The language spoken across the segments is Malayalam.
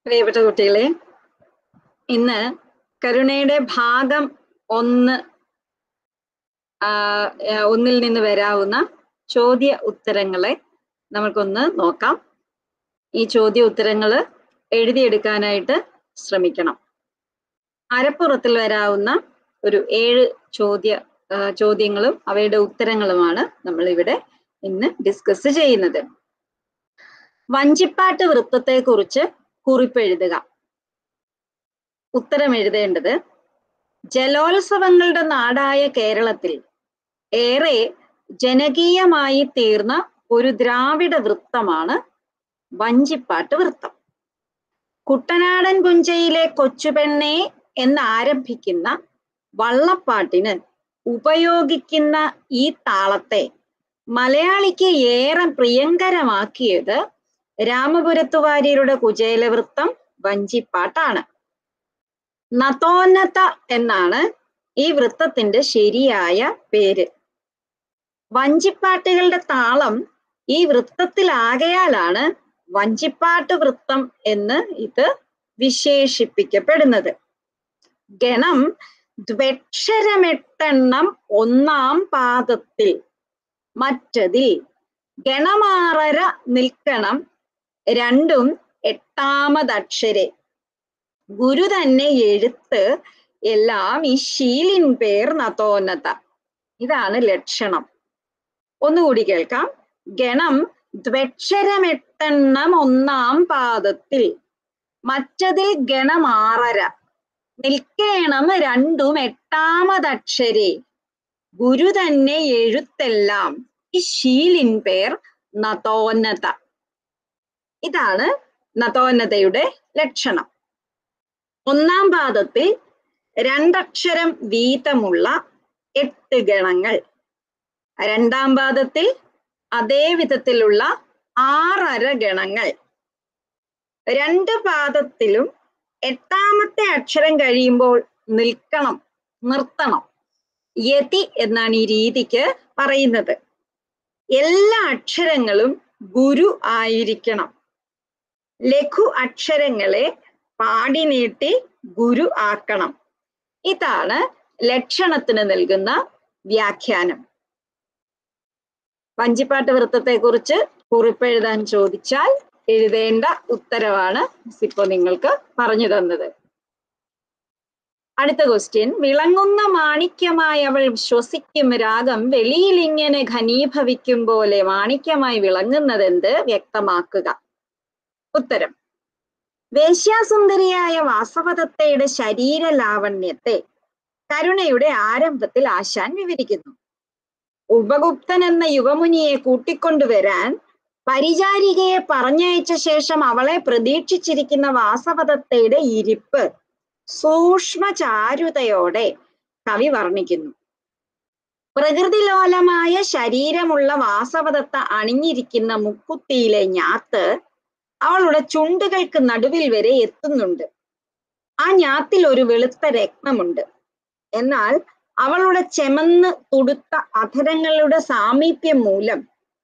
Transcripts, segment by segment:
പ്രിയപ്പെട്ട കുട്ടികളെ ഇന്ന് കരുണയുടെ ഭാഗം ഒന്ന് ആ, ആ, ഒന്നിൽ നിന്ന് വരാവുന്ന ചോദ്യ ഉത്തരങ്ങളെ നമുക്കൊന്ന് നോക്കാം ഈ ചോദ്യ ഉത്തരങ്ങള് എഴുതിയെടുക്കാനായിട്ട് ശ്രമിക്കണം അരപ്പുറത്തിൽ വരാവുന്ന ഒരു ഏഴ് ചോദ്യ ആ, ചോദ്യങ്ങളും അവയുടെ ഉത്തരങ്ങളുമാണ് നമ്മൾ ഇവിടെ ഇന്ന് ഡിസ്കസ് ചെയ്യുന്നത് വഞ്ചിപ്പാട്ട് വൃത്തത്തെ കുറിച്ച് കുറിപ്പ് എഴുതുക ഉത്തരം എഴുതേണ്ടത് ജലോത്സവങ്ങളുടെ നാടായ കേരളത്തിൽ ഏറെ ജനകീയമായി തീർന്ന ഒരു ദ്രാവിഡ വൃത്തമാണ് വഞ്ചിപ്പാട്ട് വൃത്തം കുട്ടനാടൻ പുഞ്ചയിലെ കൊച്ചുപെണ്ണെ എന്നാരംഭിക്കുന്ന വള്ളപ്പാട്ടിന് ഉപയോഗിക്കുന്ന ഈ താളത്തെ മലയാളിക്ക് ഏറെ പ്രിയങ്കരമാക്കിയത് രാമപുരത്തുവാര്യരുടെ കുചേലവൃത്തം വഞ്ചിപ്പാട്ടാണ് നതോന്നത എന്നാണ് ഈ വൃത്തത്തിന്റെ ശരിയായ പേര് വഞ്ചിപ്പാട്ടുകളുടെ താളം ഈ വൃത്തത്തിലാകയാലാണ് വഞ്ചിപ്പാട്ട് വൃത്തം എന്ന് ഇത് വിശേഷിപ്പിക്കപ്പെടുന്നത് ഗണം ദ്വക്ഷരമെട്ടെണ്ണം ഒന്നാം പാദത്തിൽ മറ്റതിൽ ഗണമാറര നിൽക്കണം രണ്ടും എട്ടാമതക്ഷരെ ഗുരു തന്നെ എഴുത്ത് എല്ലാം ഈ ശീലിൻ പേർ നതോന്നത ഇതാണ് ലക്ഷണം ഒന്നുകൂടി കേൾക്കാം ഗണം ദ്വക്ഷരമെട്ടെണ്ണം ഒന്നാം പാദത്തിൽ മറ്റതിൽ ഗണമാറര നിൽക്കേണം രണ്ടും എട്ടാമതക്ഷരെ ഗുരു തന്നെ എഴുത്തെല്ലാം ഈ ശീലിൻ പേർ നതോന്നത ഇതാണ് നതോന്നതയുടെ ലക്ഷണം ഒന്നാം പാദത്തിൽ രണ്ടക്ഷരം വീതമുള്ള എട്ട് ഗണങ്ങൾ രണ്ടാം പാദത്തിൽ അതേ വിധത്തിലുള്ള ആറര ഗണങ്ങൾ രണ്ട് പാദത്തിലും എട്ടാമത്തെ അക്ഷരം കഴിയുമ്പോൾ നിൽക്കണം നിർത്തണം യതി എന്നാണ് ഈ രീതിക്ക് പറയുന്നത് എല്ലാ അക്ഷരങ്ങളും ഗുരു ആയിരിക്കണം ലഘു അക്ഷരങ്ങളെ പാടി നീട്ടി ഗുരു ആക്കണം ഇതാണ് ലക്ഷണത്തിന് നൽകുന്ന വ്യാഖ്യാനം വഞ്ചിപ്പാട്ട് വൃത്തത്തെ കുറിച്ച് കുറിപ്പെഴുതാൻ ചോദിച്ചാൽ എഴുതേണ്ട ഉത്തരവാണ് മിസ് ഇപ്പോ നിങ്ങൾക്ക് പറഞ്ഞു തന്നത് അടുത്ത ക്വസ്റ്റ്യൻ വിളങ്ങുന്ന മാണിക്യമായി അവൾ ശ്വസിക്കും രാഗം വെളിയിൽ ഇങ്ങനെ ഘനീഭവിക്കും പോലെ മാണിക്യമായി വിളങ്ങുന്നതെന്ത് വ്യക്തമാക്കുക ഉത്തരം വേശ്യാസുന്ദരിയായ വാസവദത്തയുടെ ശരീര ലാവണ്യത്തെ കരുണയുടെ ആരംഭത്തിൽ ആശാൻ വിവരിക്കുന്നു ഉപഗുപ്തൻ എന്ന യുവമുനിയെ കൂട്ടിക്കൊണ്ടുവരാൻ പരിചാരികയെ പറഞ്ഞയച്ച ശേഷം അവളെ പ്രതീക്ഷിച്ചിരിക്കുന്ന വാസവദത്തയുടെ ഇരിപ്പ് സൂക്ഷ്മചാരുതയോടെ കവി വർണ്ണിക്കുന്നു പ്രകൃതിലോലമായ ശരീരമുള്ള വാസവദത്ത അണിഞ്ഞിരിക്കുന്ന മുക്കുത്തിയിലെ ഞാത്ത് അവളുടെ ചുണ്ടുകൾക്ക് നടുവിൽ വരെ എത്തുന്നുണ്ട് ആ ഞാത്തിൽ ഒരു വെളുത്ത രത്നമുണ്ട് എന്നാൽ അവളുടെ ചെമന്ന് തുടുത്ത അധരങ്ങളുടെ സാമീപ്യം മൂലം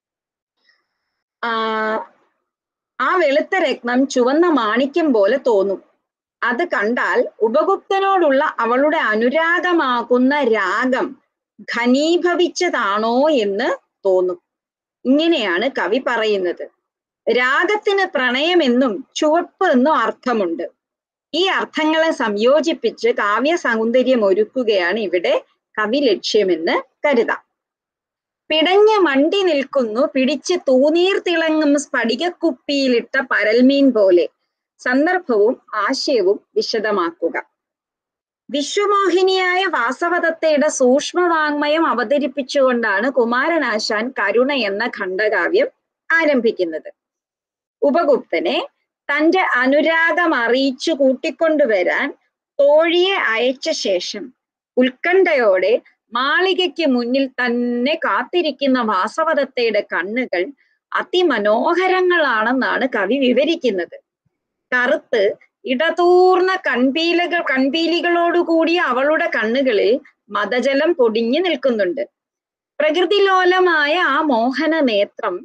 ആ ആ വെളുത്ത രത്നം ചുവന്ന മാണിക്യം പോലെ തോന്നും അത് കണ്ടാൽ ഉപഗുപ്തനോടുള്ള അവളുടെ അനുരാഗമാകുന്ന രാഗം ഘനീഭവിച്ചതാണോ എന്ന് തോന്നും ഇങ്ങനെയാണ് കവി പറയുന്നത് രാഗത്തിന് പ്രണയമെന്നും ചുവപ്പ് എന്നും അർത്ഥമുണ്ട് ഈ അർത്ഥങ്ങളെ സംയോജിപ്പിച്ച് കാവ്യ സൗന്ദര്യം ഒരുക്കുകയാണ് ഇവിടെ കവി ലക്ഷ്യമെന്ന് കരുതാം പിടഞ്ഞ മണ്ടി നിൽക്കുന്നു പിടിച്ച് തൂനീർ തിളങ്ങും സ്ഫടികക്കുപ്പിയിലിട്ട പരൽമീൻ പോലെ സന്ദർഭവും ആശയവും വിശദമാക്കുക വിശ്വമോഹിനിയായ വാസവദത്തയുടെ സൂക്ഷ്മവാങ്മയം അവതരിപ്പിച്ചുകൊണ്ടാണ് കുമാരനാശാൻ കരുണ എന്ന ഖണ്ഡകാവ്യം ആരംഭിക്കുന്നത് ഉപഗുപ്തനെ തന്റെ അനുരാഗം അറിയിച്ചു കൂട്ടിക്കൊണ്ടുവരാൻ തോഴിയെ അയച്ച ശേഷം ഉത്കണ്ഠയോടെ മാളികയ്ക്ക് മുന്നിൽ തന്നെ കാത്തിരിക്കുന്ന വാസവദത്തയുടെ കണ്ണുകൾ അതിമനോഹരങ്ങളാണെന്നാണ് കവി വിവരിക്കുന്നത് കറുത്ത് ഇടതൂർന്ന കൺപീലകൾ കൺപീലികളോടുകൂടിയ അവളുടെ കണ്ണുകളിൽ മതജലം പൊടിഞ്ഞു നിൽക്കുന്നുണ്ട് പ്രകൃതിലോലമായ ആ മോഹന നേത്രം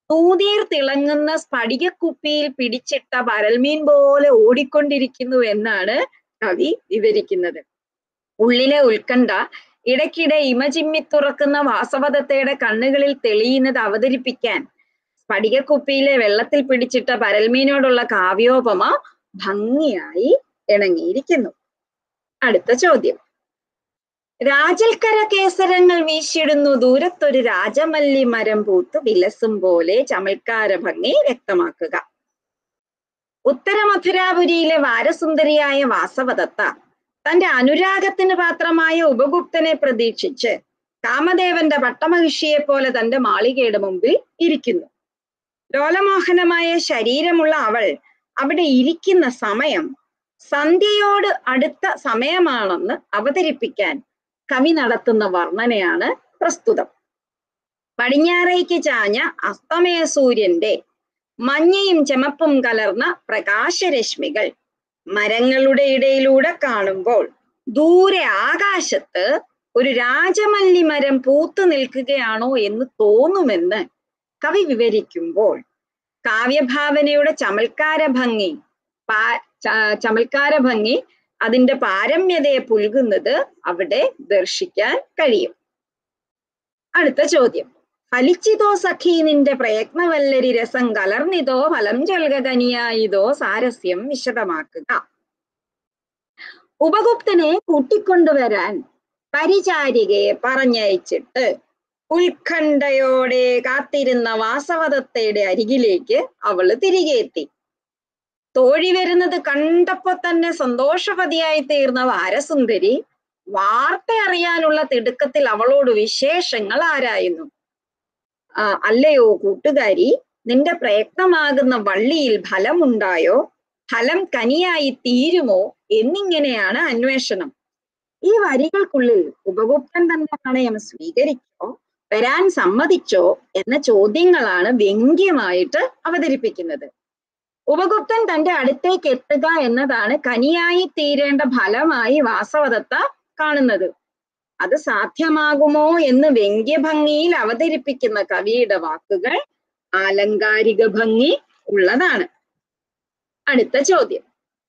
തൂതീർ തിളങ്ങുന്ന സ്ഫടികക്കുപ്പിയിൽ പിടിച്ചിട്ട പരൽമീൻ പോലെ ഓടിക്കൊണ്ടിരിക്കുന്നു എന്നാണ് കവി വിവരിക്കുന്നത് ഉള്ളിലെ ഉത്കണ്ഠ ഇടയ്ക്കിടെ ഇമചിമ്മി തുറക്കുന്ന വാസവദത്തയുടെ കണ്ണുകളിൽ തെളിയുന്നത് അവതരിപ്പിക്കാൻ സ്ഫടികക്കുപ്പിയിലെ വെള്ളത്തിൽ പിടിച്ചിട്ട പരൽമീനോടുള്ള കാവ്യോപമ ഭംഗിയായി ഇണങ്ങിയിരിക്കുന്നു അടുത്ത ചോദ്യം രാജൽക്കര കേസരങ്ങൾ വീശിടുന്നു ദൂരത്തൊരു രാജമല്ലി മരം പൂത്ത് വിലസും പോലെ ചമൽക്കാര ഭംഗി വ്യക്തമാക്കുക ഉത്തരമധുരാപുരിയിലെ വാരസുന്ദരിയായ വാസവദത്ത തന്റെ അനുരാഗത്തിന് പാത്രമായ ഉപഗുപ്തനെ പ്രതീക്ഷിച്ച് കാമദേവന്റെ പട്ടമഹിഷിയെ പോലെ തന്റെ മാളികയുടെ മുമ്പിൽ ഇരിക്കുന്നു ലോലമോഹനമായ ശരീരമുള്ള അവൾ അവിടെ ഇരിക്കുന്ന സമയം സന്ധ്യയോട് അടുത്ത സമയമാണെന്ന് അവതരിപ്പിക്കാൻ കവി നടത്തുന്ന വർണ്ണനയാണ് പ്രസ്തുതം പടിഞ്ഞാറേക്ക് ചാഞ്ഞ അസ്തമയ സൂര്യന്റെ മഞ്ഞയും ചെമപ്പും കലർന്ന പ്രകാശരശ്മികൾ മരങ്ങളുടെ ഇടയിലൂടെ കാണുമ്പോൾ ദൂരെ ആകാശത്ത് ഒരു രാജമല്ലി മരം പൂത്തു നിൽക്കുകയാണോ എന്ന് തോന്നുമെന്ന് കവി വിവരിക്കുമ്പോൾ കാവ്യഭാവനയുടെ ചമൽക്കാര ഭംഗി പാ ചമൽക്കാര ഭംഗി അതിന്റെ പാരമ്യതയെ പുൽകുന്നത് അവിടെ ദർശിക്കാൻ കഴിയും അടുത്ത ചോദ്യം ഫലിച്ചിതോ സഖി നിന്റെ പ്രയത്നവല്ലരി രസം കലർന്നിതോ ഫലം ചൊൽകനിയായിതോ സാരസ്യം വിശദമാക്കുക ഉപഗുപ്തനെ കൂട്ടിക്കൊണ്ടുവരാൻ പരിചാരികയെ പറഞ്ഞയച്ചിട്ട് ഉത്കണ്ഠയോടെ കാത്തിരുന്ന വാസവദത്തയുടെ അരികിലേക്ക് അവള് തിരികെ എത്തി തോഴി വരുന്നത് കണ്ടപ്പോ തന്നെ സന്തോഷവതിയായി തീർന്ന വാരസുന്ദരി വാർത്ത അറിയാനുള്ള തിടുക്കത്തിൽ അവളോട് വിശേഷങ്ങൾ ആരായുന്നു ആ അല്ലയോ കൂട്ടുകാരി നിന്റെ പ്രയത്നമാകുന്ന വള്ളിയിൽ ഫലമുണ്ടായോ ഫലം കനിയായി തീരുമോ എന്നിങ്ങനെയാണ് അന്വേഷണം ഈ വരികൾക്കുള്ളിൽ ഉപഗുപ്തൻ തന്റെ പ്രണയം സ്വീകരിച്ചോ വരാൻ സമ്മതിച്ചോ എന്ന ചോദ്യങ്ങളാണ് വ്യംഗ്യമായിട്ട് അവതരിപ്പിക്കുന്നത് ഉപഗുപ്തൻ തന്റെ അടുത്തേക്ക് എത്തുക എന്നതാണ് കനിയായി തീരേണ്ട ഫലമായി വാസവദത്ത കാണുന്നത് അത് സാധ്യമാകുമോ എന്ന് വ്യംഗ്യഭംഗിയിൽ അവതരിപ്പിക്കുന്ന കവിയുടെ വാക്കുകൾ ആലങ്കാരിക ഭംഗി ഉള്ളതാണ് അടുത്ത ചോദ്യം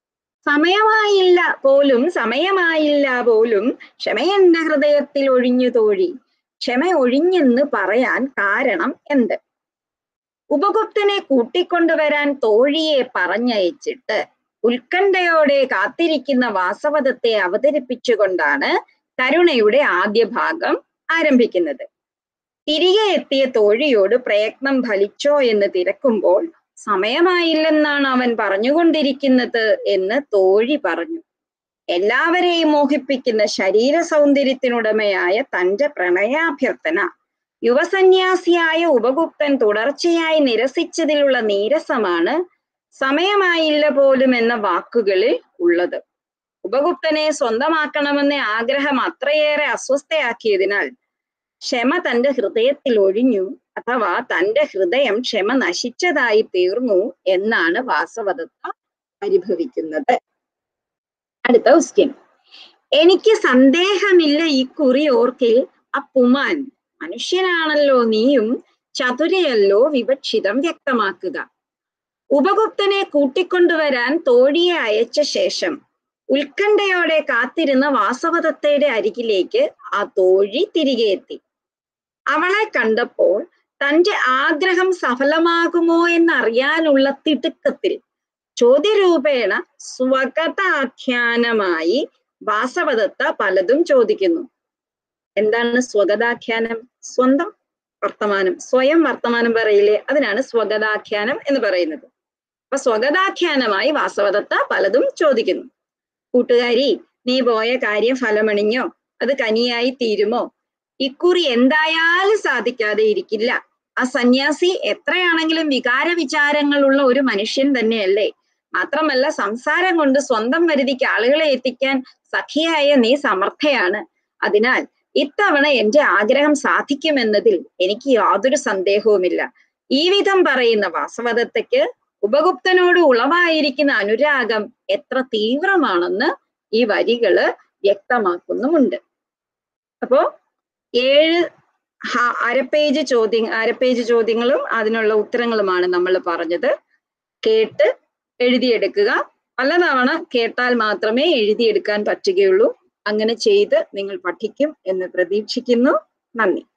സമയമായില്ല പോലും സമയമായില്ല പോലും ക്ഷമയെന്റെ ഹൃദയത്തിൽ ഒഴിഞ്ഞു തോഴി ക്ഷമ ഒഴിഞ്ഞെന്ന് പറയാൻ കാരണം എന്ത് ഉപഗുപ്തനെ കൂട്ടിക്കൊണ്ടുവരാൻ തോഴിയെ പറഞ്ഞയച്ചിട്ട് ഉത്കണ്ഠയോടെ കാത്തിരിക്കുന്ന വാസവദത്തെ അവതരിപ്പിച്ചുകൊണ്ടാണ് കരുണയുടെ ആദ്യ ഭാഗം ആരംഭിക്കുന്നത് തിരികെ എത്തിയ തോഴിയോട് പ്രയത്നം ഫലിച്ചോ എന്ന് തിരക്കുമ്പോൾ സമയമായില്ലെന്നാണ് അവൻ പറഞ്ഞുകൊണ്ടിരിക്കുന്നത് എന്ന് തോഴി പറഞ്ഞു എല്ലാവരെയും മോഹിപ്പിക്കുന്ന ശരീര സൗന്ദര്യത്തിനുടമയായ തന്റെ പ്രണയാഭ്യർത്ഥന യുവസന്യാസിയായ ഉപഗുപ്തൻ തുടർച്ചയായി നിരസിച്ചതിലുള്ള നീരസമാണ് സമയമായില്ല പോലും എന്ന വാക്കുകളിൽ ഉള്ളത് ഉപഗുപ്തനെ സ്വന്തമാക്കണമെന്ന ആഗ്രഹം അത്രയേറെ അസ്വസ്ഥയാക്കിയതിനാൽ ക്ഷമ തന്റെ ഹൃദയത്തിൽ ഒഴിഞ്ഞു അഥവാ തന്റെ ഹൃദയം ക്ഷമ നശിച്ചതായി തീർന്നു എന്നാണ് വാസവദത്ത പരിഭവിക്കുന്നത് അടുത്ത ക്വസ്റ്റ്യൻ എനിക്ക് സന്ദേഹമില്ല ഈ കുറി ഓർക്കിൽ അപ്പുമാൻ മനുഷ്യനാണല്ലോ നീയും ചതുരയല്ലോ വിവക്ഷിതം വ്യക്തമാക്കുക ഉപഗുപ്തനെ കൂട്ടിക്കൊണ്ടുവരാൻ തോഴിയെ അയച്ച ശേഷം ഉത്കണ്ഠയോടെ കാത്തിരുന്ന വാസവദത്തയുടെ അരികിലേക്ക് ആ തോഴി തിരികെ എത്തി അവളെ കണ്ടപ്പോൾ തന്റെ ആഗ്രഹം സഫലമാകുമോ എന്നറിയാനുള്ള തിടുക്കത്തിൽ ചോദ്യരൂപേണ സ്വഗതാഖ്യാനമായി വാസവദത്ത പലതും ചോദിക്കുന്നു എന്താണ് സ്വഗതാഖ്യാനം സ്വന്തം വർത്തമാനം സ്വയം വർത്തമാനം പറയില്ലേ അതിനാണ് സ്വഗതാഖ്യാനം എന്ന് പറയുന്നത് അപ്പൊ സ്വഗതാഖ്യാനമായി വാസവദത്ത പലതും ചോദിക്കുന്നു കൂട്ടുകാരി നീ പോയ കാര്യം ഫലമണിഞ്ഞോ അത് കനിയായി തീരുമോ ഇക്കുറി എന്തായാലും സാധിക്കാതെ ഇരിക്കില്ല ആ സന്യാസി എത്രയാണെങ്കിലും വികാര വിചാരങ്ങളുള്ള ഒരു മനുഷ്യൻ തന്നെയല്ലേ മാത്രമല്ല സംസാരം കൊണ്ട് സ്വന്തം വരുതിക്ക് ആളുകളെ എത്തിക്കാൻ സഖിയായ നീ സമർത്ഥയാണ് അതിനാൽ ഇത്തവണ എന്റെ ആഗ്രഹം സാധിക്കുമെന്നതിൽ എനിക്ക് യാതൊരു സന്ദേഹവുമില്ല ഈ വിധം പറയുന്ന വാസവദത്തയ്ക്ക് ഉപഗുപ്തനോട് ഉളവായിരിക്കുന്ന അനുരാഗം എത്ര തീവ്രമാണെന്ന് ഈ വരികള് വ്യക്തമാക്കുന്നുമുണ്ട് അപ്പോ ഏഴ് ഹ- അരപ്പേജ് ചോദ്യം അരപ്പേജ് ചോദ്യങ്ങളും അതിനുള്ള ഉത്തരങ്ങളുമാണ് നമ്മൾ പറഞ്ഞത് കേട്ട് എഴുതിയെടുക്കുക പലതവണ കേട്ടാൽ മാത്രമേ എഴുതിയെടുക്കാൻ പറ്റുകയുള്ളൂ അങ്ങനെ ചെയ്ത് നിങ്ങൾ പഠിക്കും എന്ന് പ്രതീക്ഷിക്കുന്നു നന്ദി